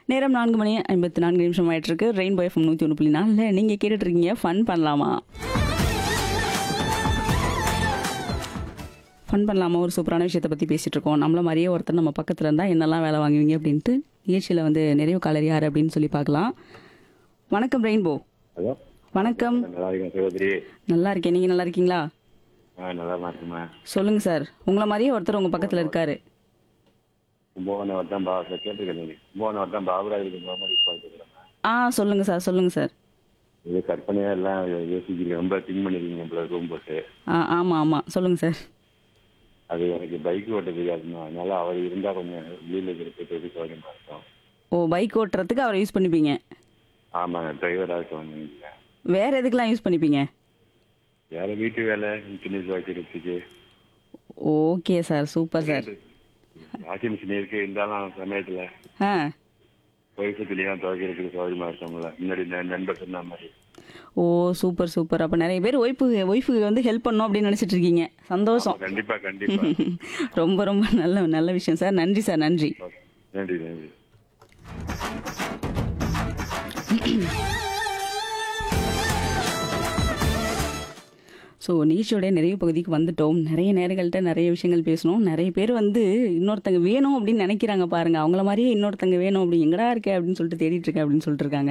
நேரம் நான்கு மணி ஐம்பத்தி நான்கு நிமிஷம் ஆயிட்டு இருக்கு ரெயின்போ எஃப்எம் நூற்றி ஒன்று புள்ளி நாலில் நீங்கள் கேட்டுட்டு இருக்கீங்க ஃபன் பண்ணலாமா ஃபன் பண்ணலாமா ஒரு சூப்பரான விஷயத்தை பற்றி பேசிகிட்டு இருக்கோம் நம்மள மாதிரியே ஒருத்தர் நம்ம பக்கத்தில் இருந்தால் என்னெல்லாம் வேலை வாங்குவீங்க அப்படின்ட்டு நிகழ்ச்சியில் வந்து நிறைவு காலர் யார் அப்படின்னு சொல்லி பார்க்கலாம் வணக்கம் ரெயின்போ ஹலோ வணக்கம் நல்லா இருக்கேன் சகோதரி நல்லா இருக்கேன் நீங்கள் நல்லா இருக்கீங்களா ஆ நல்லா தான் இருக்குமா சொல்லுங்கள் சார் உங்களை மாதிரியே ஒருத்தர் உங்கள் பக்கத்தில் இருக்காரு கும்பகோணம் வட்டம் பா கேட்டிருக்கேன் நீங்க கும்பகோணம் வட்டம் பாபுராஜுக்கு போக மாதிரி பார்த்துக்கிறேன் ஆ சொல்லுங்கள் சார் சொல்லுங்கள் சார் இது கற்பனையா எல்லாம் யோசிக்கிறீங்க ரொம்ப திங்க் பண்ணிருக்கீங்க இவ்வளோ ரூம் போட்டு ஆ ஆமாம் ஆமாம் சொல்லுங்கள் சார் அது எனக்கு பைக் ஓட்ட தெரியாதுமா அதனால அவர் இருந்தா கொஞ்சம் வெளியில இருக்கிறது சௌகரியமா இருக்கும் ஓ பைக் ஓட்டுறதுக்கு அவரை யூஸ் பண்ணிப்பீங்க ஆமாங்க டிரைவராக இருக்க வேற எதுக்கெல்லாம் யூஸ் பண்ணிப்பீங்க வேற வீட்டு வேலை துணி துவைக்கிறதுக்கு okay sir super sir washing machine இருக்கு இருந்தாலும் சமயத்துல ஆ ஒய்ஃபு துணியெல்லாம் துவைக்கிறதுக்கு சௌகரியமா இருக்கும்ல முன்னாடி ந- நண்பர் சொன்ன மாதிரி ஓ சூப்பர் சூப்பர் அப்போ நிறைய பேர் ஒய்ஃபு ஒய்ஃபுக்கு வந்து ஹெல்ப் பண்ணணும் அப்படின்னு நினச்சிட்டு இருக்கீங்க சந்தோஷம் கண்டிப்பா கண்டிப்பா ரொம்ப ரொம்ப நல்ல நல்ல விஷயம் சார் நன்றி சார் நன்றி நன்றி நன்றி ஸோ நிகழ்ச்சியோடைய நிறைய பகுதிக்கு வந்துட்டோம் நிறைய நேர்கள்ட்ட நிறைய விஷயங்கள் பேசணும் நிறைய பேர் வந்து இன்னொருத்தங்க வேணும் அப்படின்னு நினைக்கிறாங்க பாருங்க அவங்கள மாதிரியே இன்னொருத்தங்க வேணும் அப்படி எங்கடா இருக்கே அப்படின்னு சொல்லிட்டு தேடிட்டு இருக்கேன் அப்படின்னு சொல்லிட்டு இருக்காங்க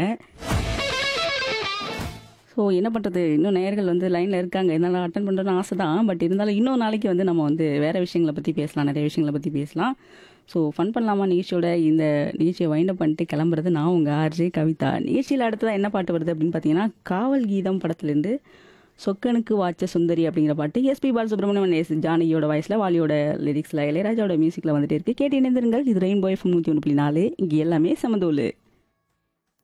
ஸோ என்ன பண்ணுறது இன்னும் நேயர்கள் வந்து லைனில் இருக்காங்க என்னால் அட்டன் பண்ணுறதுன்னு ஆசை தான் பட் இருந்தாலும் இன்னொரு நாளைக்கு வந்து நம்ம வந்து வேறு விஷயங்களை பற்றி பேசலாம் நிறைய விஷயங்களை பற்றி பேசலாம் ஸோ ஃபன் பண்ணலாமா நிகழ்ச்சியோட இந்த நிகழ்ச்சியை வைண்டப் பண்ணிட்டு கிளம்புறது நான் உங்கள் ஆர்ஜே கவிதா நிகழ்ச்சியில் அடுத்ததாக என்ன பாட்டு வருது அப்படின்னு பார்த்தீங்கன்னா காவல் கீதம் படத்துலேருந்து சொக்கனுக்கு வாச்ச சுந்தரி அப்படிங்கிற பாட்டு எஸ்பி பாலசுப்ரமணியன் எஸ் ஜானகியோட வாய்ஸில் வாலியோட லிரிக்ஸில் இளையராஜாவோட மியூசிக்கில் வந்துட்டு இருக்கு கேட்டு இணைந்திருங்கள் இது ரெயின்போ எஃப்எம் நூற்றி ஒன்று புள்ளி நாலு இங்கே எல்லாமே சமதோலு